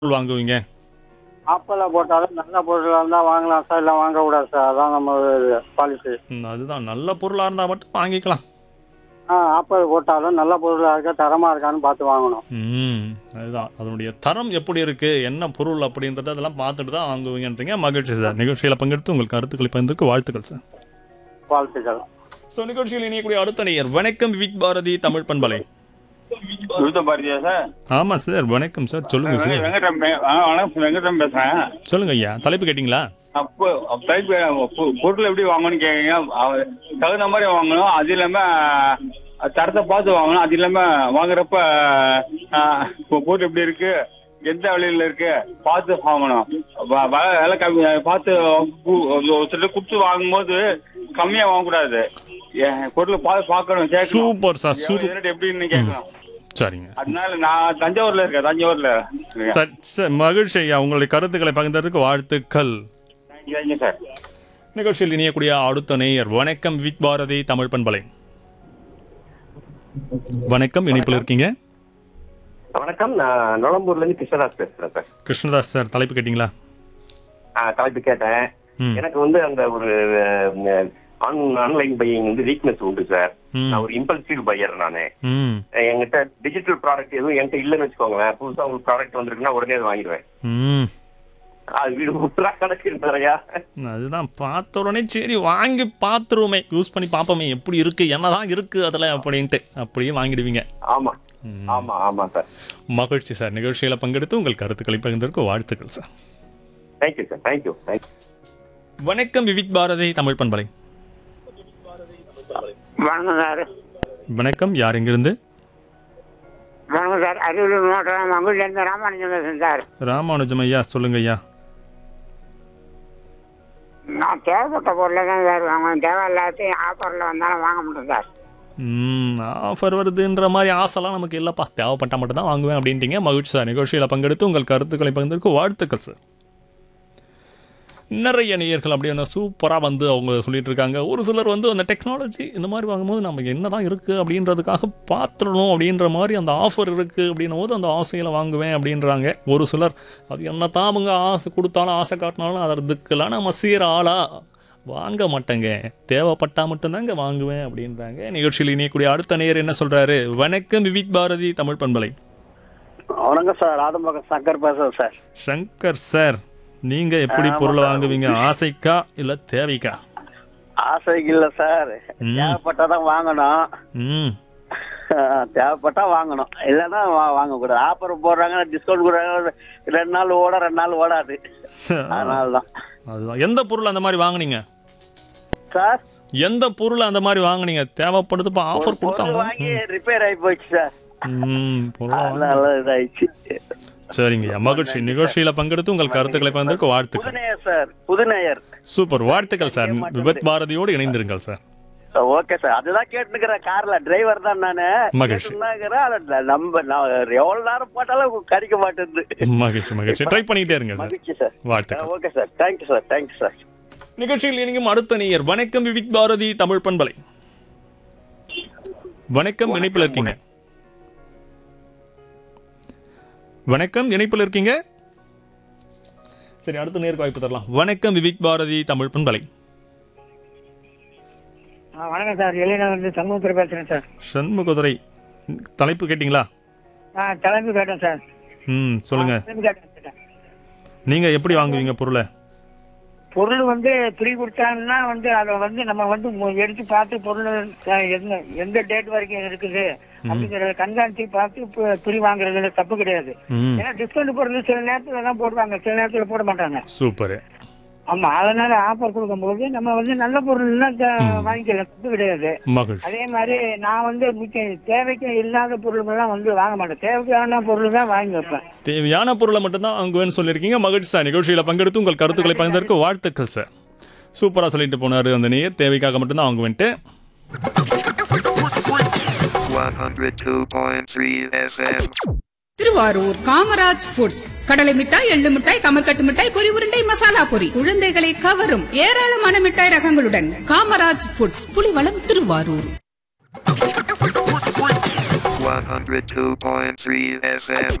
பொருள் வாங்குவீங்க ஆப்பிளில் போட்டாலும் நல்ல பொருளாக இருந்தால் வாங்கலாம் சார் இல்லை வாங்கக்கூடாது சார் அதான் நம்ம பாலிசி ம், அதுதான் நல்ல பொருளாக இருந்தால் மட்டும் வாங்கிக்கலாம் ஆ ஆப்பிள் போட்டாலும் நல்ல பொருளாக இருக்கா தரமாக இருக்கான்னு பார்த்து வாங்கணும் ம் அதுதான் அதனுடைய தரம் எப்படி இருக்கு என்ன பொருள் அப்படின்றத அதெல்லாம் பார்த்துட்டு தான் வாங்குவீங்கன்றீங்க மகிழ்ச்சி சார் நிகழ்ச்சியில் பங்கெடுத்து உங்கள் கருத்துக்களை பகிர்ந்துக்கு வாழ்த்துக்கள் சார் வாழ்த்துக்கள் ஸோ நிகழ்ச்சியில் இணையக்கூடிய அடுத்த நேயர் வணக்கம் விக் பாரதி தமிழ் பண்பலை விருத்த பாரதியா சார் ஆமாம் சார் வணக்கம் சார் சொல்லுங்க சார் வெங்கடம் பே- ஆ, வணக்கம் வெங்கடம் பேசுறேன் சொல்லுங்க ஐயா தலைப்பு கேட்டிங்களா அப்போ டைப் பொருள் எப்படி வாங்கணும்னு கேட்குறீங்க அவ- தகுந்த மாதிரி வாங்கணும் அது இல்லாம அஹ், தரத்தை பார்த்து வாங்கணும் அது இல்லாம வாங்குறப்ப அஹ், இப்போ பொருள் எப்படி இருக்கு எந்த விலையில இருக்கு பார்த்து வாங்கணும் வ- வ- விலை கம்மி பார்த்து கு- ஒரு சில கொடுத்து வாங்கும்போது கம்மியா வாங்கக்கூடாது ஏ- பொருளை பார்த்து பார்க்கணும் கேட்கணும் சூப்பர் சார் எவ்வளவு சூப்பர் rate எப்படின்னு கேட்கணும் சரிங்க அதனால நான் தஞ்சாவூர்ல இருக்கேன் தஞ்சாவூர்ல இருக்கேன் த- சார், மகிழ்ச்சி ஐயா உங்களுடைய கருத்துக்களை பகிர்ந்ததற்கு வாழ்த்துக்கள் தேங்க்யூ தேங்க்யூ சார் நிகழ்ச்சியில் இணையக்கூடிய அடுத்த நேயர் வணக்கம் வித் பாரதி தமிழ் பண்பலை வணக்கம் இணைப்பில் இருக்கீங்க வணக்கம் நான் நுளம்பூர்ல இருந்து கிருஷ்ணதாஸ் பேசுறேன் சார் கிருஷ்ணதாஸ் சார் தலைப்பு கேட்டிங்களா ஆ, தலைப்பு கேட்டேன் ம். எனக்கு வந்து அந்த ஒரு ஆன்லைன் பையிங் வந்து வீக்னஸ் உண்டு சார் ம். நான் ஒரு இம்பல்சிவ் பையர் நானு ம் என்கிட்ட டிஜிட்டல் ப்ராடக்ட் எதுவும் என்கிட்ட இல்லைன்னு வச்சுக்கோங்களேன் புதுசா உங்களுக்கு ப்ராடக்ட் வந்திருக்குன்னா உடனே அதை வாங்கிடுவேன் ம் அது வீடு முற்றா கணக்கு நிறையா அதுதான் பார்த்த உடனே சரி வாங்கி பார்த்துருவோமே யூஸ் பண்ணி பார்ப்போமே எப்படி இருக்கு என்னதான் இருக்கு அதில் அப்படின்ட்டு அப்படியே வாங்கிடுவீங்க ஆமா ம். ஆமா ஆமா சார் மகிழ்ச்சி சார் நிகழ்ச்சியில் பங்கெடுத்து உங்கள் கருத்துக்களை பகிர்ந்ததற்கு வாழ்த்துக்கள் sir thank you sir thank you thank you வணக்கம் விவிக் பாரதி தமிழ் பண்பலை வணக்கம் சார் வணக்கம் யார் எங்கிருந்து வணக்கம் சார் அரியலூர் மாவட்டம் மங்குலேருந்து ராமானுஜம் பேசுகிறேன் சார் ராமானுஜம் ஐயா சொல்லுங்க ஐயா நான் தேவைப்பட்ட பொருளை தான் சார் வாங்குவேன் தேவை எல்லாத்தையும் ஆஃபரில் வந்தாலும் வாங்க மாட்டேன் சார் ம் ஆஃபர் வருதுன்ற மாதிரி ஆசைலாம் நமக்கு இல்லைப்பா தேவைப்பட்டா மட்டும் தான் வாங்குவேன் அப்படின்ட்டீங்க மகிழ்ச்சி சார் நிகழ்ச்சியில் பங்கெடுத்து உங்கள் கருத்துக்களை பகிர்ந்ததற்கு வாழ்த்துக்கள் சார் நிறைய நேயர்கள் அப்படியே சூப்பராக வந்து அவங்க சொல்லிட்டு இருக்காங்க ஒரு சிலர் வந்து அந்த டெக்னாலஜி இந்த மாதிரி வாங்கும்போது நமக்கு என்ன தான் இருக்குது அப்படின்றதுக்காக பார்த்துடணும் அப்படின்ற மாதிரி அந்த ஆஃபர் இருக்குது அப்படின்னும் போது அந்த ஆசையில் வாங்குவேன் அப்படின்றாங்க ஒரு சிலர் அது என்ன தான் அவங்க ஆசை கொடுத்தாலும் ஆசை காட்டினாலும் அதுக்கெல்லாம் நம்ம சீர ஆளா வாங்க மாட்டேங்க தேவைப்பட்டா மட்டும்தாங்க வாங்குவேன் அப்படின்றாங்க நிகழ்ச்சியில் இணையக்கூடிய அடுத்த நேயர் என்ன சொல்றாரு வணக்கம் விவிக் பாரதி தமிழ் பண்பலை வணக்கம் சார் ஆதம்பக்கம் சங்கர் பேசுகிறேன் சார் சங்கர் சார் நீங்க எப்படி பொருளை வாங்குவீங்க ஆசைக்கா இல்ல தேவைக்கா ஆசைக்கு இல்லை சார் ம். தேவைப்பட்டா தான் வாங்கணும் ம் தேவைப்பட்டா வாங்கணும் இல்லைன்னா வா- வாங்கக்கூடாது ஆஃபர் போடுறாங்க டிஸ்கவுண்ட் கொடுக்குறாங்க ரெண்டு நாள் ஓட ரெண்டு நாள் ஓடாது அதனால தான் அதுதான் எந்த பொருள் அந்த மாதிரி வாங்குனீங்க சார் எந்த பொருள் அந்த மாதிரி வாங்குனீங்க தேவைப்படுதுப்பா ஆஃபர் பொருள் கொடுத்தாங்க வாங்கி ரிப்பேர் ஆகி போச்சு சார் ம் பொருளை வாங்கி- அதனால இதாயிடுச்சு சரிங்க மகிழ்ச்சி நிகழ்ச்சியில பங்கெடுத்து உங்கள் கருத்துக்களை பகிர்ந்ததற்கு வாழ்த்துக்கள் புதுநேயர் சார் புதுநேயர் சூப்பர் வாழ்த்துக்கள் சார் விபத் பாரதியோடு இணைந்திருங்கள் சார் ஓகே சார் அதுதான் கேட்டுக்கிறேன் கார்ல டிரைவர் தான் நானு மகிழ்ச்சி. கேட்டுன்னுக்கிறேன். ஆனா நம்ம நான் எவ்வளவு நேரம் போட்டாலும் கிடைக்க மாட்டேங்குது மகிழ்ச்சி மகிழ்ச்சி ட்ரை பண்ணிட்டே இருங்க சார் மகிழ்ச்சி சார் வாழ்த்துக்கள் okay sir thank you sir thank you sir நிகழ்ச்சியில் இணையும் அடுத்த நேயர் வணக்கம் விவிக் பாரதி தமிழ் பண்பலை வணக்கம் இணைப்பில் இருக்கீங்க வணக்கம் இணைப்பில் இருக்கீங்க சரி அடுத்த நேருக்கு வாய்ப்பு தரலாம் வணக்கம் விவிக் பாரதி தமிழ் பண்பலை வணக்கம் சார் எலிநகர்ந்து சண்முகத்தில் பேசுகிறேன் சார் சண்முகதுரை தலைப்பு கேட்டிங்களா ஆ கிளம்பி கேட்டேன் சார் ம் சொல்லுங்க கிளம்பி கேட்டேன் சார். நீங்க எப்படி வாங்குவீங்க பொருளை பொருள் வந்து ஃப்ரீ கொடுத்தாங்கன்னா வந்து அதை வந்து நம்ம வந்து மு- எடுத்து பார்த்து பொருள் அஹ், எந்த எந்த டேட் வரைக்கும் இருக்குது அப்படிங்கிறத கண்காணிச்சு பார்த்து ஃப்ரீ வாங்குறதுல தப்பு கிடையாது ம் ஏன்னா டிஸ்கவுண்ட் பொருள் சில நேரத்துல தான் போடுவாங்க சில நேரத்துல போட மாட்டாங்க சூப்பர் ஆமா அதனால ஆஃபர் கொடுக்கும்போது நம்ம வந்து நல்ல பொருள்னா த- வாங்கிக்கலாம் தப்பு கிடையாது மகிழ்ச்சி அதே மாதிரி நான் வந்து முக்கிய தேவைக்கு இல்லாத பொருள்கள்லாம் வந்து வாங்க மாட்டேன் தேவைக்கான பொருள் தான் வாங்கி வைப்பேன் தேவையான பொருளை மட்டும்தான் வாங்குவேன்னு சொல்லியிருக்கீங்க மகிழ்ச்சி சார் நிகழ்ச்சியில் பங்கெடுத்து உங்கள் கருத்துக்களை பகிர்ந்ததற்கு வாழ்த்துக்கள் சார் சூப்பராக சொல்லிட்டு போனார் அந்த நேயர் தேவைக்காக மட்டும்தான் வாங்குவேன்ட்டு 102.3 FM. திருவாரூர் காமராஜ் ஃபுட்ஸ் கடலை மிட்டாய் எள்ளு மிட்டாய் கமர்கட்டு மிட்டாய் பொரி உருண்டை மசாலா பொரி குழந்தைகளை கவரும் ஏராளமான மிட்டாய் ரகங்களுடன் காமராஜ் ஃபுட்ஸ் புலிவளம் திருவாரூர் 102.3 FM.